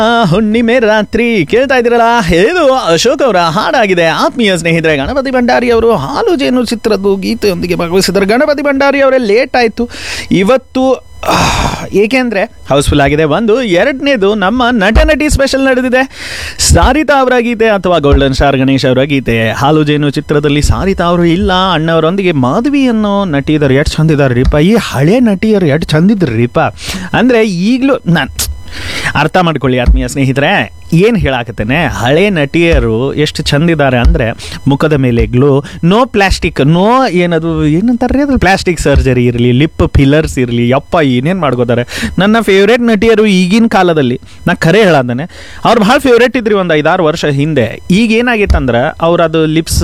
ಆ, ಹುಣ್ಣಿಮೆ ರಾತ್ರಿ ಕೇಳ್ತಾ ಇದ್ದೀರಲ್ಲ ಇದು ಅಶೋಕ್ ಅವರ ಹಾಡಾಗಿದೆ ಆತ್ಮೀಯ ಸ್ನೇಹಿತರೆ ಗಣಪತಿ ಭಂಡಾರಿ ಅವರು ಹಾಲು ಜೇನು ಚಿತ್ರದ ಗೀತೆಯೊಂದಿಗೆ ಭಾಗವಹಿಸಿದ್ದಾರೆ ಗಣಪತಿ ಭಂಡಾರಿ ಅವರೇ ಲೇಟ್ ಆಯಿತು ಇವತ್ತು ಆ, ಏಕೆಂದರೆ ಹೌಸ್ಫುಲ್ ಆಗಿದೆ ಒಂದು ಎರಡನೇದು ನಮ್ಮ ನಟ ನಟಿ ಸ್ಪೆಷಲ್ ನಡೆದಿದೆ ಸಾರಿತಾ ಅವರ ಗೀತೆ ಅಥವಾ ಗೋಲ್ಡನ್ ಸ್ಟಾರ್ ಗಣೇಶ್ ಅವರ ಗೀತೆ ಹಾಲು ಜೇನು ಚಿತ್ರದಲ್ಲಿ ಸಾರಿತಾ ಅವರು ಇಲ್ಲ ಅಣ್ಣವರೊಂದಿಗೆ ಮಾಧವಿ ಅನ್ನೋ ನಟಿ ಇದ್ದಾರೆ ಎಷ್ಟು ಚಂದ ಇದ್ದಾರೆ ರೀಪ ಈ ಹಳೆ ನಟಿಯರು ಎಷ್ಟು ಚಂದ ಇದ್ರು ರೀಪ ಅಂದರೆ ಈಗಲೂ ನಾನು ಅರ್ಥ ಮಾಡ್ಕೊಳ್ಳಿ ಆತ್ಮೀಯ ಸ್ನೇಹಿತರೆ ಏನು ಹೇಳಾಕತ್ತೇನೆ ಹಳೆ ನಟಿಯರು ಎಷ್ಟು ಚಂದಿದ್ದಾರೆ ಅಂದರೆ ಮುಖದ ಮೇಲೆ ಗ್ಲೋ ನೋ ಪ್ಲಾಸ್ಟಿಕ್ ನೋ ಏನದು ಏನಂತಾರೆ ಅದು ಪ್ಲಾಸ್ಟಿಕ್ ಸರ್ಜರಿ ಇರಲಿ ಲಿಪ್ ಫಿಲ್ಲರ್ಸ್ ಇರಲಿ ಯಪ್ಪ ಏನೇನು ಮಾಡ್ಕೋತಾರೆ ನನ್ನ ಫೇವ್ರೇಟ್ ನಟಿಯರು ಈಗಿನ ಕಾಲದಲ್ಲಿ ನಾ ಖರೆ ಹೇಳಂದಾನೆ ಅವ್ರು ಭಾಳ ಫೇವ್ರೇಟ್ ಇದ್ರಿ ಒಂದು ಐದಾರು ವರ್ಷ ಹಿಂದೆ ಈಗ ಏನಾಗೈತಂದ್ರೆ ಅವ್ರು ಅದು ಲಿಪ್ಸ್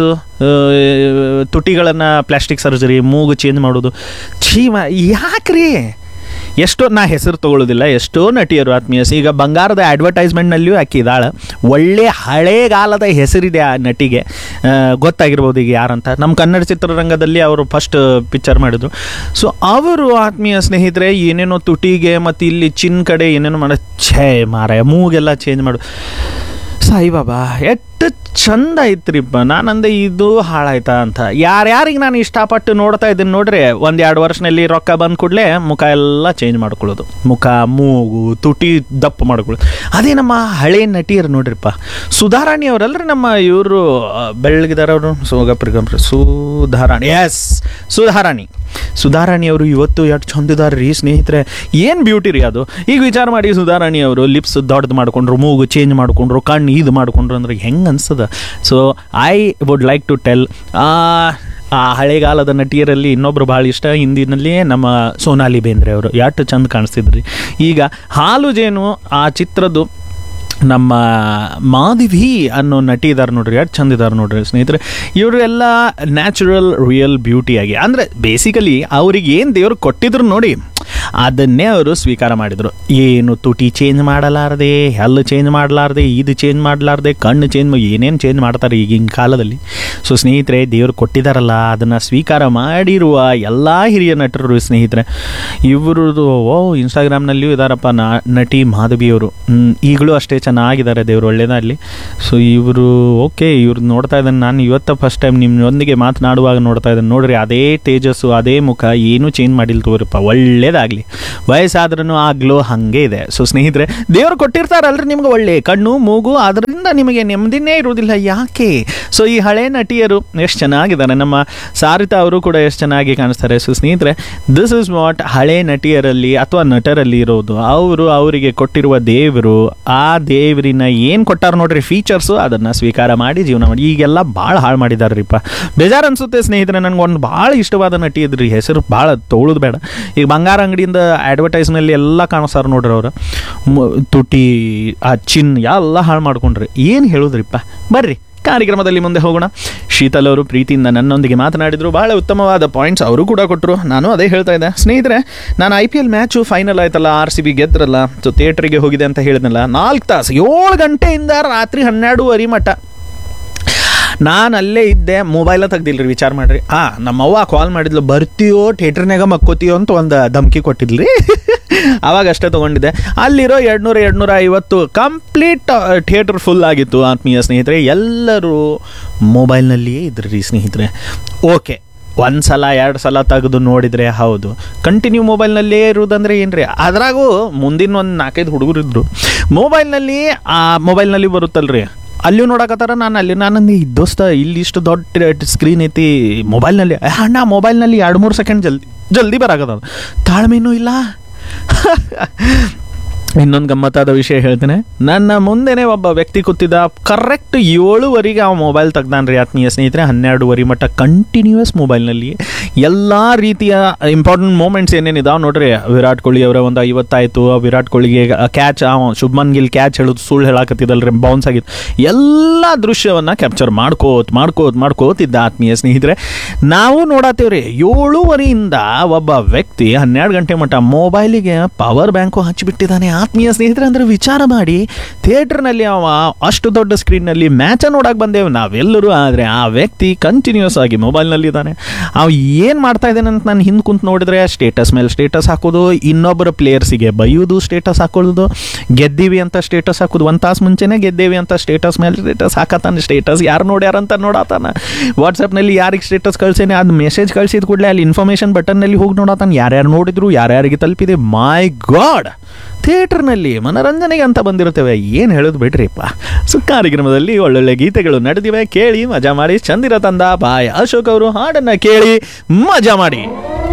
ತುಟಿಗಳನ್ನು ಪ್ಲಾಸ್ಟಿಕ್ ಸರ್ಜರಿ ಮೂಗು ಚೇಂಜ್ ಮಾಡೋದು ಛೀ ಮ ಯಾಕ್ರಿ ಎಷ್ಟೋ ನಾ ಹೆಸರು ತಗೊಳ್ಳೋದಿಲ್ಲ ಎಷ್ಟೋ ನಟಿಯರು ಆತ್ಮೀಯಸ್ ಈಗ ಬಂಗಾರದ ಅಡ್ವರ್ಟೈಸ್ಮೆಂಟ್ನಲ್ಲಿಯೂ ಆಕಿ ಇದ್ದಾಳೆ ಒಳ್ಳೆ ಹಳೇಗಾಲದ ಹೆಸರಿದೆ ಆ ನಟಿಗೆ ಆ, ಗೊತ್ತಾಗಿರ್ಬೋದು ಈಗ ಯಾರಂತ ನಮ್ಮ ಕನ್ನಡ ಚಿತ್ರರಂಗದಲ್ಲಿ ಅವರು ಫಸ್ಟ್ ಪಿಕ್ಚರ್ ಮಾಡಿದ್ರು ಸೊ ಅವರು ಆತ್ಮೀಯ ಸ್ನೇಹಿತರೆ ಏನೇನೋ ತುಟಿಗೆ ಮತ್ತು ಇಲ್ಲಿ ಚಿನ್ ಕಡೆ ಏನೇನೋ ಮಾಡೋ ಛೇ ಮಾರಾಯ ಮೂಗೆಲ್ಲ ಚೇಂಜ್ ಮಾಡು ಸಾಯಿಬಾಬಾ ಎಷ್ಟು ಚಂದ ಐತ್ರಿಪ್ಪ ನಾನಂದೆ ಇದು ಹಾಳಾಯ್ತಾ ಅಂತ ಯಾರ್ಯಾರಿಗೆ ನಾನು ಇಷ್ಟಪಟ್ಟು ನೋಡ್ತಾ ಇದ್ದೀನಿ ನೋಡ್ರಿ ಒಂದು ಎರಡು ವರ್ಷನಲ್ಲಿ ರೊಕ್ಕ ಬಂದ ಕೂಡಲೇ ಮುಖ ಎಲ್ಲ ಚೇಂಜ್ ಮಾಡ್ಕೊಳ್ಳೋದು ಮುಖ ಮೂಗು ತುಟಿ ದಪ್ಪ ಮಾಡ್ಕೊಳ್ಳೋದು ಅದೇ ನಮ್ಮ ಹಳೆ ನಟಿಯರು ನೋಡ್ರಿಪ್ಪ ಸುಧಾರಾಣಿ ಅವರಲ್ರಿ ನಮ್ಮ ಇವರು ಬೆಳ್ಳಗಿದಾರವರು ಸೋಗಪ್ರಿ ಗಂಪ್ರಿ ಸುಧಾರಾಣಿ ಎಸ್ ಸುಧಾರಾಣಿ ಸುಧಾರಾಣಿ ಅವರು ಇವತ್ತು ಎಷ್ಟು ಚಂದಿದ್ದಾರೆ ರೀ ಸ್ನೇಹಿತರೆ ಏನು ಬ್ಯೂಟಿ ರೀ ಅದು ಈಗ ವಿಚಾರ ಮಾಡಿ ಸುಧಾರಾಣಿ ಅವರು ಲಿಪ್ಸ್ ದೊಡ್ಡದು ಮಾಡ್ಕೊಂಡ್ರು ಮೂಗು ಚೇಂಜ್ ಮಾಡ್ಕೊಂಡ್ರು ಕಣ್ಣು ಇದು ಮಾಡ್ಕೊಂಡ್ರು ಅಂದ್ರೆ ಹೆಂಗೆ ಅನ್ಸದ so I would like to tell ಆ ಹಳೆಗಾಲದ ನಟಿಯರಲ್ಲಿ ಇನ್ನೊಬ್ರು ಭಾಳ ಇಷ್ಟ ಹಿಂದಿನಲ್ಲಿ ನಮ್ಮ ಸೋನಾಲಿ ಬೇಂದ್ರೆ ಅವರು ಎಷ್ಟು ಚಂದ ಕಾಣಿಸ್ತಿದ್ರಿ ಈಗ ಹಾಲು ಜೇನು ಆ ಚಿತ್ರದ್ದು ನಮ್ಮ ಮಾಧವಿ ಅನ್ನೋ ನಟಿ ಇದ್ದಾರೆ ನೋಡ್ರಿ ಎಷ್ಟು ಚಂದ ಇದ್ದಾರೆ ನೋಡ್ರಿ ಸ್ನೇಹಿತರೆ ಇವರು ಎಲ್ಲ ನ್ಯಾಚುರಲ್ ರಿಯಲ್ ಬ್ಯೂಟಿಯಾಗಿ ಅಂದರೆ ಬೇಸಿಕಲಿ ಅವ್ರಿಗೆ ಏನು ದೇವ್ರು ಕೊಟ್ಟಿದ್ರು ನೋಡಿ ಅದನ್ನೇ ಅವರು ಸ್ವೀಕಾರ ಮಾಡಿದರು ಏನು ತುಟಿ ಚೇಂಜ್ ಮಾಡಲಾರದೆ ಹಲ್ಲು ಚೇಂಜ್ ಮಾಡಲಾರ್ದೆ ಇದು ಚೇಂಜ್ ಮಾಡಲಾರ್ದೆ ಕಣ್ಣು ಚೇಂಜ್ ಏನೇನು ಚೇಂಜ್ ಮಾಡ್ತಾರೆ ಈಗಿನ ಕಾಲದಲ್ಲಿ ಸೊ ಸ್ನೇಹಿತರೆ ದೇವರು ಕೊಟ್ಟಿದ್ದಾರಲ್ಲ ಅದನ್ನು ಸ್ವೀಕಾರ ಮಾಡಿರುವ ಎಲ್ಲ ಹಿರಿಯ ನಟರು ಸ್ನೇಹಿತರೆ ಇವ್ರದ್ದು ಓ ಇನ್ಸ್ಟಾಗ್ರಾಮ್ನಲ್ಲಿಯೂ ಇದ್ದಾರಪ್ಪ ನಾ ನಟಿ ಮಾಧವಿಯವರು ಹ್ಮ್, ಈಗಲೂ ಅಷ್ಟೇ ಚೆನ್ನಾಗಿದ್ದಾರೆ ದೇವರು ಒಳ್ಳೇದಾಗಲಿ ಸೊ ಇವರು ಓಕೆ ಇವ್ರು ನೋಡ್ತಾ ಇದ್ದಾನೆ ನಾನು ಇವತ್ತ ಫಸ್ಟ್ ಟೈಮ್ ನಿಮ್ಮೊಂದಿಗೆ ಮಾತನಾಡುವಾಗ ನೋಡ್ತಾ ಇದ್ದೇನೆ ನೋಡ್ರಿ ಅದೇ ತೇಜಸ್ಸು ಅದೇ ಮುಖ ಏನೂ ಚೇಂಜ್ ಮಾಡಿಲ್ಲ ತಗೋರಿಪ್ಪ ಒಳ್ಳೇದಾಗಲಿ ವಯಸ್ಸಾದ್ರೂ ಆ ಗ್ಲೋ ಹಾಗೆ ಇದೆ ಸೊ ಸ್ನೇಹಿತರೆ ದೇವರು ಕೊಟ್ಟಿರ್ತಾರಲ್ರಿ ನಿಮ್ಗೆ ಒಳ್ಳೆ ಕಣ್ಣು ಮೂಗು ಅದರಿಂದ ನಿಮಗೆ ನೆಮ್ಮದಿನೇ ಇರುವುದಿಲ್ಲ ಯಾಕೆ ಸೊ ಈ ಹಳೆ ನಟಿಯರು ಎಷ್ಟು ಚೆನ್ನಾಗಿದ್ದಾರೆ ನಮ್ಮ ಸಾರಿತಾ ಅವರು ಕೂಡ ಎಷ್ಟು ಚೆನ್ನಾಗಿ ಕಾಣಿಸ್ತಾರೆ ಸೊ ಸ್ನೇಹಿತರೆ ದಿಸ್ ಇಸ್ ವಾಟ್ ಹಳೆ ನಟಿಯರಲ್ಲಿ ಅಥವಾ ನಟರಲ್ಲಿ ಇರೋದು ಅವರು ಅವರಿಗೆ ಕೊಟ್ಟಿರುವ ದೇವರು ಆ ದೇವರಿನ ಏನು ಕೊಟ್ಟಾರ ನೋಡ್ರಿ ಫೀಚರ್ಸು ಅದನ್ನು ಸ್ವೀಕಾರ ಮಾಡಿ ಜೀವನ ಮಾಡಿ ಈಗೆಲ್ಲ ಭಾಳ ಹಾಳು ಮಾಡಿದ್ದಾರೆ ರೀಪ ಬೇಜಾರು ಅನ್ಸುತ್ತೆ ಸ್ನೇಹಿತರೆ ನನಗೆ ಒಂದು ಭಾಳ ಇಷ್ಟವಾದ ನಟಿ ಇದ್ರಿ ಹೆಸರು ಭಾಳ ತೊಗೊಳೋದು ಬೇಡ ಈಗ ಬಂಗಾರ ಅಂಗಡಿಯಿಂದ ಅಡ್ವರ್ಟೈಸ್ನಲ್ಲಿ ಎಲ್ಲ ಕಾಣಿಸ್ತಾರೆ ನೋಡ್ರಿ ಅವರು ತುಟಿ ಆ ಚಿನ್ ಎಲ್ಲ ಹಾಳು ಮಾಡ್ಕೊಂಡ್ರಿ ಏನು ಹೇಳೋದ್ರಿಪ್ಪ ಬರ್ರಿ ಕಾರ್ಯಕ್ರಮದಲ್ಲಿ ಮುಂದೆ ಹೋಗೋಣ ಶೀತಲ್ ಅವರು ಪ್ರೀತಿಯಿಂದ ನನ್ನೊಂದಿಗೆ ಮಾತನಾಡಿದ್ರು ಬಹಳ ಉತ್ತಮವಾದ ಪಾಯಿಂಟ್ಸ್ ಅವರು ಕೂಡ ಕೊಟ್ಟರು ನಾನು ಅದೇ ಹೇಳ್ತಾ ಇದ್ದೆ ಸ್ನೇಹಿತರೆ ನಾನು I P L match final ಆಯ್ತಲ್ಲ ಆರ್ ಸಿ ಬಿ ಗೆದ್ರಲ್ಲ ಸೊ ಥಿಯೇಟ್ರಿಗೆ ಹೋಗಿದೆ ಅಂತ ಹೇಳಿದ್ನಲ್ಲ ನಾಲ್ಕು ತಾಸು ಏಳು ಗಂಟೆಯಿಂದ ರಾತ್ರಿ ಹನ್ನೆರಡೂವರೆ ಮಟ್ಟ ನಾನು ಅಲ್ಲೇ ಇದ್ದೆ ಮೊಬೈಲ ತೆಗ್ದಿಲ್ರಿ ವಿಚಾರ ಮಾಡ್ರಿ ಆ ನಮ್ಮವ್ವ ಕಾಲ್ ಮಾಡಿದ್ಲು ಬರ್ತೀಯೋ ಥಿಯೇಟ್ರ್ನಾಗ ಮಕ್ಕೋತೀಯೋ ಅಂತ ಒಂದು ಧಮ್ಕಿ ಕೊಟ್ಟಿದ್ಲಿ ಅವಾಗ ಅಷ್ಟೇ ತೊಗೊಂಡಿದ್ದೆ ಅಲ್ಲಿರೋ ಎರಡುನೂರ ಎರಡುನೂರ ಐವತ್ತು ಕಂಪ್ಲೀಟ್ ಥಿಯೇಟ್ರ್ ಫುಲ್ ಆಗಿತ್ತು ಆತ್ಮೀಯ ಸ್ನೇಹಿತರೆ ಎಲ್ಲರೂ ಮೊಬೈಲ್ನಲ್ಲಿಯೇ ಇದ್ರಿ ರೀ ಸ್ನೇಹಿತರೆ ಓಕೆ ಒಂದು ಸಲ ಎರಡು ಸಲ ತೆಗೆದು ನೋಡಿದರೆ ಹೌದು ಕಂಟಿನ್ಯೂ ಮೊಬೈಲ್ನಲ್ಲೇ ಇರುವುದಂದ್ರೆ ಏನ್ರಿ ಅದ್ರಾಗೂ ಮುಂದಿನ ಒಂದು ನಾಲ್ಕೈದು ಹುಡುಗರು ಇದ್ರು ಮೊಬೈಲ್ನಲ್ಲಿ ಆ ಮೊಬೈಲ್ನಲ್ಲಿ ಬರುತ್ತಲ್ರಿ ಅಲ್ಲಿಯೂ ನೋಡಕತ್ತಾರ ನಾನು ಅಲ್ಲಿ ನಾನು ಈ ದೋಸ್ತ ಇಲ್ಲಿ ಇಷ್ಟು ದೊಡ್ಡ ಸ್ಕ್ರೀನ್ ಐತಿ ಮೊಬೈಲ್ನಲ್ಲಿ "ಏ, ಅಣ್ಣ ಮೊಬೈಲ್ನಲ್ಲಿ ಎರಡು ಮೂರು ಸೆಕೆಂಡ್ ಜಲ್ದಿ ಜಲ್ದಿ ಬರಾಕದ ತಾಳ್ಮೆನೂ ಇಲ್ಲ ಇನ್ನೊಂದು ಗಮ್ಮತ್ತಾದ ವಿಷಯ ಹೇಳ್ತೇನೆ ನನ್ನ ಮುಂದೆನೇ ಒಬ್ಬ ವ್ಯಕ್ತಿ ಕೂತಿದ್ದ ಕರೆಕ್ಟ್ ಏಳುವರೆಗೆ ಆ ಮೊಬೈಲ್ ತೆಗ್ದಾನ್ರಿ ಆತ್ಮೀಯ ಸ್ನೇಹಿತರೆ ಹನ್ನೆರಡುವರೆ ಮಟ್ಟ ಕಂಟಿನ್ಯೂಯಸ್ ಮೊಬೈಲ್ನಲ್ಲಿ ಎಲ್ಲ ರೀತಿಯ ಇಂಪಾರ್ಟೆಂಟ್ ಮೂಮೆಂಟ್ಸ್ ಏನೇನಿದಾವೆ ನೋಡ್ರಿ ವಿರಾಟ್ ಕೊಹ್ಲಿ ಅವರ ಒಂದು ಐವತ್ತಾಯಿತು ವಿರಾಟ್ ಕೊಹ್ಲಿಗೆ ಕ್ಯಾಚ್ ಶುಭ್ಮನ್ ಗಿಲ್ ಕ್ಯಾಚ್ ಹೇಳೋದು ಸುಳ್ಳು ಹೇಳಾಕತ್ತಿದಲ್ರಿ ಬೌನ್ಸ್ ಆಗಿತ್ತು ಎಲ್ಲ ದೃಶ್ಯವನ್ನು ಕ್ಯಾಪ್ಚರ್ ಮಾಡ್ಕೋತ್ ಮಾಡ್ಕೋತ್ ಮಾಡ್ಕೋತಿದ್ದ ಆತ್ಮೀಯ ಸ್ನೇಹಿತರೆ ನಾವು ನೋಡತ್ತೇವ್ರಿ ಏಳುವರೆಯಿಂದ ಒಬ್ಬ ವ್ಯಕ್ತಿ ಹನ್ನೆರಡು ಗಂಟೆ ಮಟ್ಟ ಮೊಬೈಲಿಗೆ ಪವರ್ ಬ್ಯಾಂಕು ಹಚ್ಚಿಬಿಟ್ಟಿದ್ದಾನೆ ಆತ್ಮೀಯ ಸ್ನೇಹಿತರೆ ಅಂದರೆ ವಿಚಾರ ಮಾಡಿ ಥಿಯೇಟ್ರ್ನಲ್ಲಿ ಅವ ಅಷ್ಟು ದೊಡ್ಡ ಸ್ಕ್ರೀನ್ನಲ್ಲಿ ಮ್ಯಾಚ ನೋಡಕ್ಕೆ ಬಂದೇವು ನಾವೆಲ್ಲರೂ ಆದರೆ ಆ ವ್ಯಕ್ತಿ ಕಂಟಿನ್ಯೂಸ್ ಆಗಿ ಮೊಬೈಲ್ನಲ್ಲಿದ್ದಾನೆ ಅವ ಏನು ಮಾಡ್ತಾ ಇದ್ದಾನೆ ಅಂತ ನಾನು ಹಿಂದೆ ಕುಂತು ನೋಡಿದ್ರೆ ಸ್ಟೇಟಸ್ ಮೇಲೆ ಸ್ಟೇಟಸ್ ಹಾಕೋದು ಇನ್ನೊಬ್ಬರ ಪ್ಲೇಯರ್ಸಿಗೆ ಬೈಯೋದು ಸ್ಟೇಟಸ್ ಹಾಕೊಳ್ಳೋದು ಗೆದ್ದೀವಿ ಅಂತ ಸ್ಟೇಟಸ್ ಹಾಕೋದು ಒಂದು ತಾಸು ಮುಂಚೆನೇ ಗೆದ್ದೇವಿ ಅಂತ ಸ್ಟೇಟಸ್ ಮೇಲೆ ಸ್ಟೇಟಸ್ ಹಾಕತ್ತಾನೆ ಸ್ಟೇಟಸ್ ಯಾರು ನೋಡ್ಯಾರಂತ ನೋಡತ್ತಾನ ವಾಟ್ಸಪ್ನಲ್ಲಿ ಯಾರಿಗೆ ಸ್ಟೇಟಸ್ ಕಳ್ಸೇನೆ ಅದು ಮೆಸೇಜ್ ಕಳ್ಸಿದ ಕೂಡಲೇ ಅಲ್ಲಿ ಇನ್ಫಾರ್ಮೇಷನ್ ಬಟನ್ನಲ್ಲಿ ಹೋಗಿ ನೋಡತ್ತಾನ ಯಾರ್ಯಾರು ನೋಡಿದ್ರು ಯಾರ್ಯಾರಿಗೆ ತಲುಪಿದೆ ಮೈ ಗಾಡ್ ಥಿಯೇಟರ್ನಲ್ಲಿ ಮನರಂಜನೆಗೆ ಅಂತ ಬಂದಿರ್ತೇವೆ ಏನು ಹೇಳೋದು ಬಿಡ್ರಿಪ್ಪ ಸೊ ಕಾರ್ಯಕ್ರಮದಲ್ಲಿ ಒಳ್ಳೊಳ್ಳೆ ಗೀತೆಗಳು ನಡೆದಿವೆ ಕೇಳಿ ಮಜಾ ಮಾಡಿ ಚಂದಿರ ತಂದ ಬಾಯ್ ಅಶೋಕ್ ಅವರು ಹಾಡನ್ನು ಕೇಳಿ ಮಜಾ ಮಾಡಿ